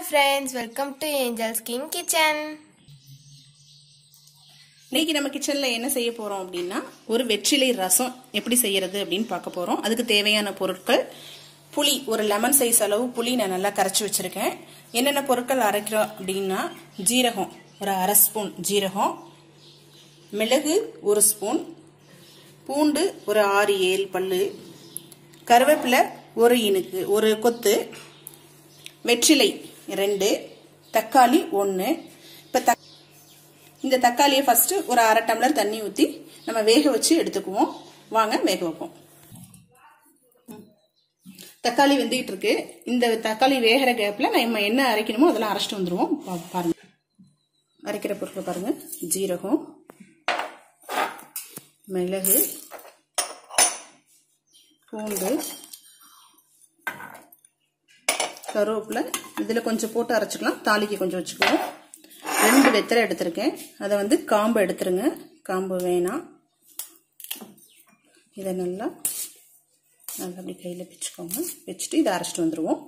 friends welcome to Angels King Kitchen இன்னைக்கு நம்ம கிச்சனில் என்ன செய்ய போகிறோம் அப்படின்னா ஒரு வெற்றிலை ரசம் எப்படி செய்யறது அப்படின்னு பார்க்க போகிறோம் அதுக்கு தேவையான பொருட்கள் புளி ஒரு லெமன் சைஸ் அளவு புளி நான் நல்லா கரைச்சி வச்சுருக்கேன் என்னென்ன பொருட்கள் அரைக்கிறோம் அப்படின்னா ஜீரகம் ஒரு அரை ஸ்பூன் ஜீரகம் மிளகு ஒரு ஸ்பூன் பூண்டு ஒரு ஆறு ஏழு பல்லு கருவேப்பிலை ஒரு இனுக்கு ஒரு கொத்து வெற்றிலை ரெண்டு தக்காளி ஒன்று இப்போ தக் இந்த தக்காளியை ஃபர்ஸ்ட் ஒரு அரை டம்ளர் தண்ணி ஊற்றி நம்ம வேக வச்சு எடுத்துக்குவோம் வாங்க வேக வைப்போம் தக்காளி வெந்துகிட்டு இருக்கு இந்த தக்காளி வேகிற கேப்பில் நம்ம என்ன அரைக்கணுமோ அதெல்லாம் அரைச்சிட்டு வந்துடுவோம் பா- பாருங்க அரைக்கிற பொருட்கள் பாருங்க ஜீரகம் மிளகு பூண்டு கருவேப்பிலை இதில் கொஞ்சம் போட்டு அரைச்சிக்கலாம் தாளிக்கு கொஞ்சம் வச்சுக்குவோம் ரெண்டு வெத்தலை எடுத்திருக்கேன் அதை வந்து காம்பு எடுத்துருங்க காம்பு வேணாம் இதை நல்லா நல்லா அப்படி கையில் பிச்சுக்கோங்க வச்சுட்டு இதை அரைச்சிட்டு வந்துடுவோம்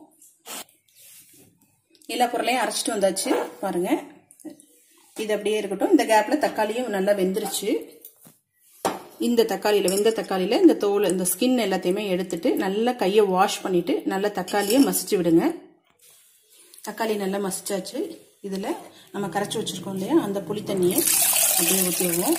எல்லா பொருளையும் அரைச்சிட்டு வந்தாச்சு பாருங்க இது அப்படியே இருக்கட்டும் இந்த கேப்பில் தக்காளியும் நல்லா வெந்துருச்சு இந்த தக்காளியில் வெந்த தக்காளியில் இந்த தோல் இந்த ஸ்கின் எல்லாத்தையுமே எடுத்துட்டு நல்லா கையை வாஷ் பண்ணிட்டு நல்லா தக்காளியை மசிச்சு விடுங்க தக்காளி நல்லா மசிச்சாச்சு இதில் நம்ம கரைச்சி வச்சுருக்கோம் இல்லையா அந்த புளி தண்ணியை அப்படியே ஊற்றிடுவோம்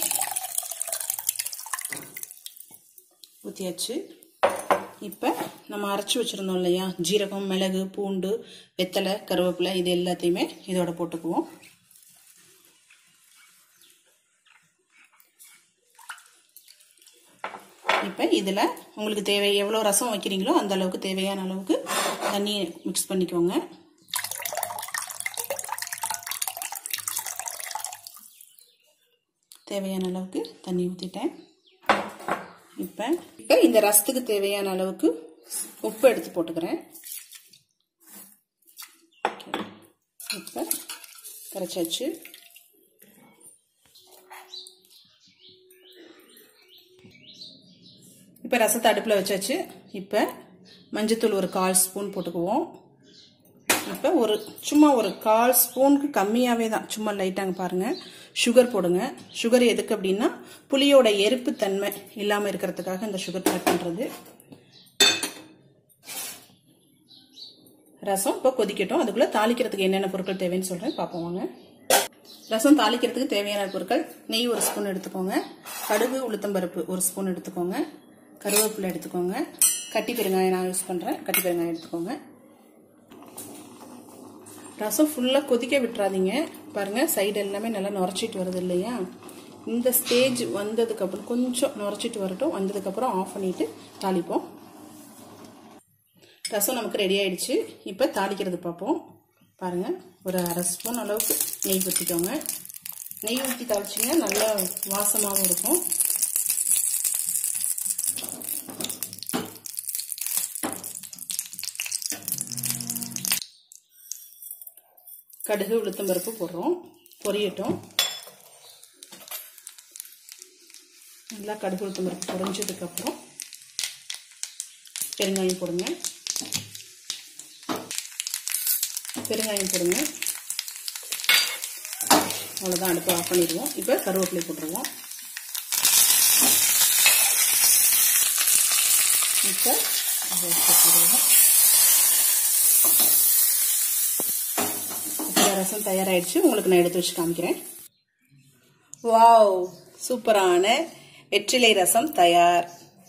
ஊற்றியாச்சு இப்போ நம்ம அரைச்சி வச்சுருந்தோம் இல்லையா ஜீரகம் மிளகு பூண்டு வெத்தலை கருவேப்பிலை இது எல்லாத்தையுமே இதோட போட்டுக்குவோம் இப்போ இதில் உங்களுக்கு தேவை எவ்வளோ ரசம் வைக்கிறீங்களோ அந்த அளவுக்கு தேவையான அளவுக்கு தண்ணி மிக்ஸ் பண்ணிக்கோங்க தேவையான அளவுக்கு தண்ணி ஊற்றிட்டேன் இப்போ இப்போ இந்த ரசத்துக்கு தேவையான அளவுக்கு உப்பு எடுத்து போட்டுக்கிறேன் இப்போ கரைச்சாச்சு இப்போ ரசத்தை அடுப்பில் வச்சாச்சு இப்போ மஞ்சத்தூள் ஒரு கால் ஸ்பூன் போட்டுக்குவோம் இப்போ ஒரு சும்மா ஒரு கால் ஸ்பூனுக்கு கம்மியாகவே தான் சும்மா லைட்டாங்க பாருங்கள் சுகர் போடுங்க சுகர் எதுக்கு அப்படின்னா புளியோட எரிப்பு தன்மை இல்லாமல் இருக்கிறதுக்காக இந்த சுகர் ஆட் பண்ணுறது ரசம் இப்போ கொதிக்கட்டும் அதுக்குள்ளே தாளிக்கிறதுக்கு என்னென்ன பொருட்கள் தேவைன்னு சொல்கிறேன் பார்ப்போம் வாங்க ரசம் தாளிக்கிறதுக்கு தேவையான பொருட்கள் நெய் ஒரு ஸ்பூன் எடுத்துக்கோங்க கடுகு உளுத்தம்பருப்பு ஒரு ஸ்பூன் எடுத்துக்கோங்க கருவேப்பிலை எடுத்துக்கோங்க கட்டி பெருங்காயம் நான் யூஸ் பண்ணுறேன் கட்டி பெருங்காயம் எடுத்துக்கோங்க ரசம் ஃபுல்லாக கொதிக்க விட்டுறாதீங்க பாருங்கள் சைடு எல்லாமே நல்லா நுரைச்சிட்டு வருது இல்லையா இந்த ஸ்டேஜ் வந்ததுக்கப்புறம் கொஞ்சம் நுரைச்சிட்டு வரட்டும் வந்ததுக்கப்புறம் ஆஃப் பண்ணிவிட்டு தாளிப்போம் ரசம் நமக்கு ரெடி ஆயிடுச்சு இப்போ தாளிக்கிறது பார்ப்போம் பாருங்கள் ஒரு அரை ஸ்பூன் அளவுக்கு நெய் ஊற்றிக்கோங்க நெய் ஊற்றி தாளிச்சிங்கன்னா நல்லா வாசமாகவும் இருக்கும் கடுகு உளுத்தம் பருப்பு போடுறோம் பொரியட்டும் நல்லா கடுகு உளுத்தம் பருப்பு பொரிஞ்சதுக்கப்புறம் பெருங்காயம் போடுங்க பெருங்காயம் போடுங்க அவ்வளோதான் அடுப்பு ஆஃப் பண்ணிடுவோம் இப்போ கருவேப்பிலை போட்டுருவோம் இப்போ அதை போட்டுருவோம் இப்போ ரசம் தயாராகிடுச்சு உங்களுக்கு நான் எடுத்து வச்சு காமிக்கிறேன் வாவ் சூப்பரான வெற்றிலை ரசம் தயார்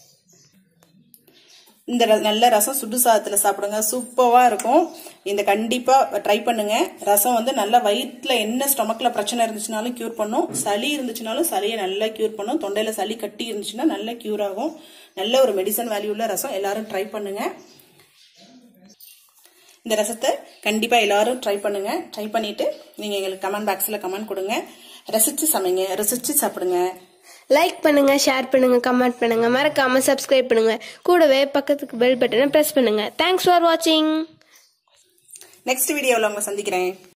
இந்த ர- நல்ல ரசம் சுடு சாதத்தில் சாப்பிடுங்க சூப்பராக இருக்கும் இந்த கண்டிப்பாக ட்ரை பண்ணுங்க ரசம் வந்து நல்லா வயிற்றில் என்ன ஸ்டொமக்கில் பிரச்சனை இருந்துச்சுனாலும் க்யூர் பண்ணும் சளி இருந்துச்சுனாலும் சளியை நல்லா க்யூர் பண்ணும் தொண்டையில் சளி கட்டி இருந்துச்சுன்னா நல்லா க்யூர் ஆகும் நல்ல ஒரு மெடிசன் வேல்யூ உள்ள ரசம் எல்லாரும் ட்ரை பண்ணுங்க இந்த ரசத்தை கண்டிப்பாக எல்லாரும் ட்ரை பண்ணுங்க ட்ரை பண்ணிட்டு நீங்கள் எங்களுக்கு கமெண்ட் பாக்ஸில் கமெண்ட் கொடுங்க ரசிச்சு சமைங்க ரசிச்சு சாப்பிடுங்க லைக் பண்ணுங்க ஷேர் பண்ணுங்க கமெண்ட் பண்ணுங்க மறக்காம சப்ஸ்கிரைப் பண்ணுங்க கூடவே பக்கத்துக்கு பெல் பட்டனை பிரஸ் பண்ணுங்க தேங்க்ஸ் ஃபார் வாட்சிங் நெக்ஸ்ட் வீடியோவில் உங்களை சந்திக்கிறேன்